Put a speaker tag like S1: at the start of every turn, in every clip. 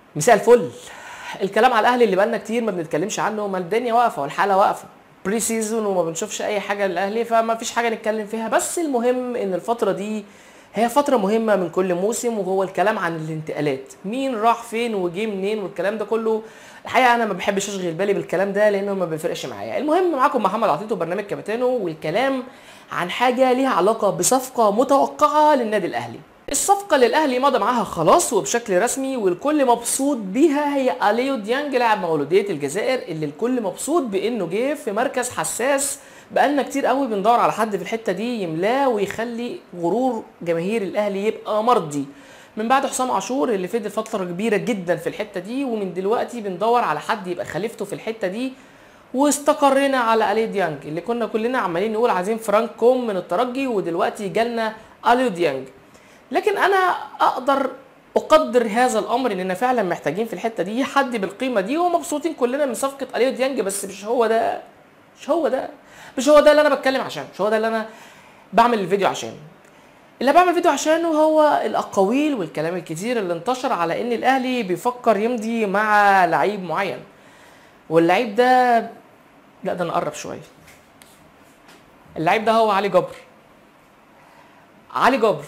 S1: مساء الفل الكلام على الاهلي اللي بقالنا كتير ما بنتكلمش عنه ما الدنيا واقفه والحاله واقفه بري سيزون وما بنشوفش اي حاجه للاهلي فما فيش حاجه نتكلم فيها بس المهم ان الفتره دي هي فترة مهمة من كل موسم وهو الكلام عن الانتقالات مين راح فين وجه منين والكلام ده كله الحقيقة أنا ما بحبش أشغل بالي بالكلام ده لأنه ما بيفرقش معايا المهم معاكم محمد عطيتو برنامج كابتنو والكلام عن حاجة ليها علاقة بصفقة متوقعة للنادي الأهلي الصفقة اللي الأهلي مضى معاها خلاص وبشكل رسمي والكل مبسوط بيها هي أليو ديانج لاعب مولودية الجزائر اللي الكل مبسوط بإنه جه في مركز حساس بقالنا كتير قوي بندور على حد في الحته دي يملاه ويخلي غرور جماهير الاهلي يبقى مرضي من بعد حسام عاشور اللي فضل فتره كبيره جدا في الحته دي ومن دلوقتي بندور على حد يبقى خليفته في الحته دي واستقرينا على الي ديانج اللي كنا كلنا عمالين نقول عايزين فرانك كوم من الترجي ودلوقتي جالنا اليو ديانج لكن انا اقدر اقدر هذا الامر اننا فعلا محتاجين في الحته دي حد بالقيمه دي ومبسوطين كلنا من صفقه اليو ديانج بس مش هو ده مش هو ده مش هو ده اللي انا بتكلم عشان مش هو ده اللي انا بعمل الفيديو عشان اللي بعمل فيديو عشانه هو الاقاويل والكلام الكتير اللي انتشر على ان الاهلي بيفكر يمضي مع لعيب معين واللعيب ده لا ده نقرب شويه اللعيب ده هو علي جبر علي جبر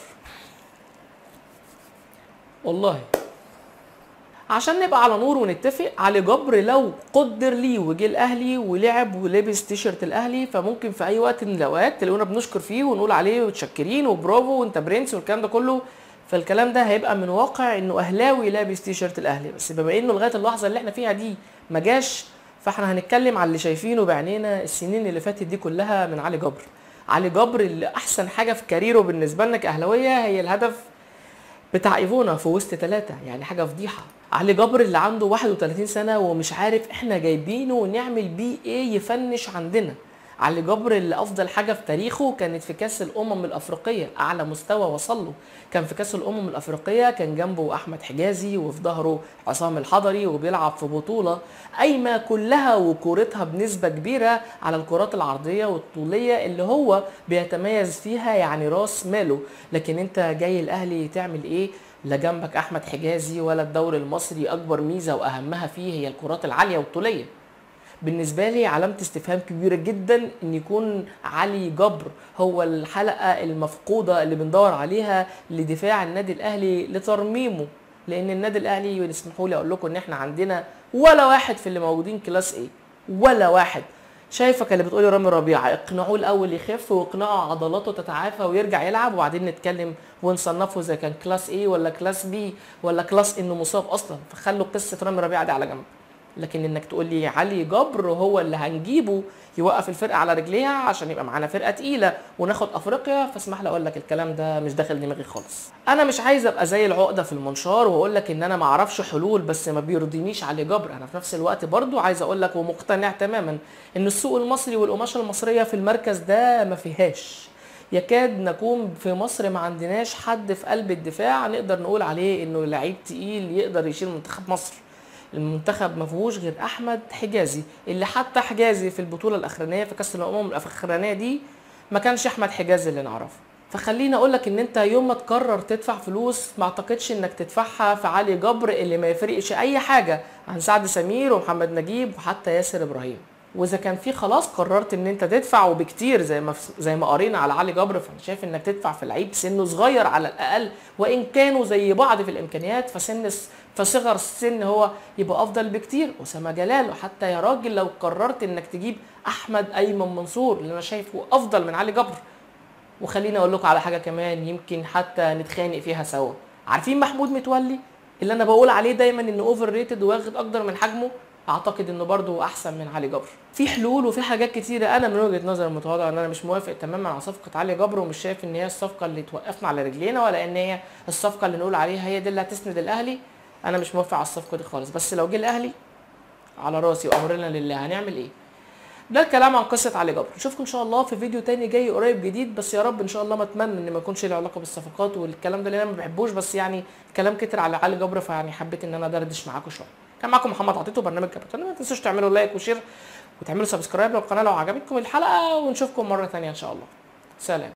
S1: والله عشان نبقى على نور ونتفق علي جبر لو قدر ليه وجه الاهلي ولعب ولبس تيشرت الاهلي فممكن في اي وقت من الاوقات تلاقونا بنشكر فيه ونقول عليه متشكرين وبرافو وانت برنس والكلام ده كله فالكلام ده هيبقى من واقع انه اهلاوي لابس تيشرت الاهلي بس بما انه لغايه اللحظه اللي احنا فيها دي ما جاش فاحنا هنتكلم على اللي شايفينه بعينينا السنين اللي فاتت دي كلها من علي جبر علي جبر اللي احسن حاجه في كاريره بالنسبه لنا كاهلاويه هي الهدف بتاع ايفونا في وسط ثلاثة يعني حاجة فضيحة علي جبر اللي عنده 31 سنة ومش عارف احنا جايبينه ونعمل بيه ايه يفنش عندنا علي جبر اللي افضل حاجة في تاريخه كانت في كاس الامم الافريقية اعلى مستوى وصل له كان في كاس الامم الافريقية كان جنبه احمد حجازي وفي ظهره عصام الحضري وبيلعب في بطولة قايمة كلها وكورتها بنسبة كبيرة على الكرات العرضية والطولية اللي هو بيتميز فيها يعني راس ماله لكن انت جاي الاهلي تعمل ايه لا جنبك احمد حجازي ولا الدوري المصري اكبر ميزه واهمها فيه هي الكرات العاليه والطوليه بالنسبه لي علامه استفهام كبيره جدا ان يكون علي جبر هو الحلقه المفقوده اللي بندور عليها لدفاع النادي الاهلي لترميمه لان النادي الاهلي اسمحوا لي اقول لكم ان احنا عندنا ولا واحد في اللي موجودين كلاس ايه ولا واحد شايفك اللي بتقولي رامي ربيعه اقنعوه الاول يخف واقنعه عضلاته تتعافى ويرجع يلعب وبعدين نتكلم ونصنفه اذا كان كلاس ايه ولا كلاس بي ولا كلاس انه مصاب اصلا فخلوا قصه رامي ربيعه دي على جنب لكن انك تقول لي علي جبر هو اللي هنجيبه يوقف الفرقه على رجليها عشان يبقى معانا فرقه تقيله وناخد افريقيا فاسمح لي اقول لك الكلام ده مش داخل دماغي خالص انا مش عايز ابقى زي العقده في المنشار واقول لك ان انا ما اعرفش حلول بس ما بيرضينيش علي جبر انا في نفس الوقت برضو عايز اقول لك ومقتنع تماما ان السوق المصري والقماشه المصريه في المركز ده ما فيهاش يكاد نكون في مصر ما عندناش حد في قلب الدفاع نقدر نقول عليه انه لعيب تقيل يقدر يشيل منتخب مصر المنتخب ما فيهوش غير احمد حجازي اللي حتى حجازي في البطوله الاخرانيه في كاس الامم الاخرانيه دي ما كانش احمد حجازي اللي نعرفه فخليني اقول لك ان انت يوم ما تقرر تدفع فلوس ما اعتقدش انك تدفعها في علي جبر اللي ما يفرقش اي حاجه عن سعد سمير ومحمد نجيب وحتى ياسر ابراهيم واذا كان في خلاص قررت ان انت تدفع وبكتير زي ما زي ما قرينا على علي جبر فانا شايف انك تدفع في لعيب سنه صغير على الاقل وان كانوا زي بعض في الامكانيات فسن فصغر السن هو يبقى افضل بكتير اسامه جلال وحتى يا راجل لو قررت انك تجيب احمد ايمن منصور اللي انا شايفه افضل من علي جبر وخليني اقول لكم على حاجه كمان يمكن حتى نتخانق فيها سوا عارفين محمود متولي اللي انا بقول عليه دايما انه اوفر ريتد واخد اكتر من حجمه اعتقد انه برضه احسن من علي جبر في حلول وفي حاجات كتيره انا من وجهه نظري المتواضعه ان انا مش موافق تماما على صفقه علي جبر ومش شايف ان هي الصفقه اللي توقفنا على رجلينا ولا ان هي الصفقه اللي نقول عليها هي دي اللي هتسند الاهلي انا مش موافق على الصفقه دي خالص بس لو جه الاهلي على راسي وامرنا لله هنعمل ايه ده الكلام عن قصه علي جبر نشوفكم ان شاء الله في فيديو تاني جاي قريب جديد بس يا رب ان شاء الله ما اتمنى ان ما يكونش له علاقه بالصفقات والكلام ده اللي انا ما بحبوش بس يعني كلام كتر على علي جبر فيعني حبيت ان انا دردش معاكم شويه كان معاكم محمد عطيتو برنامج كابتن ما تنسوش تعملوا لايك وشير وتعملوا سبسكرايب للقناه لو عجبتكم الحلقه ونشوفكم مره ثانيه ان شاء الله سلام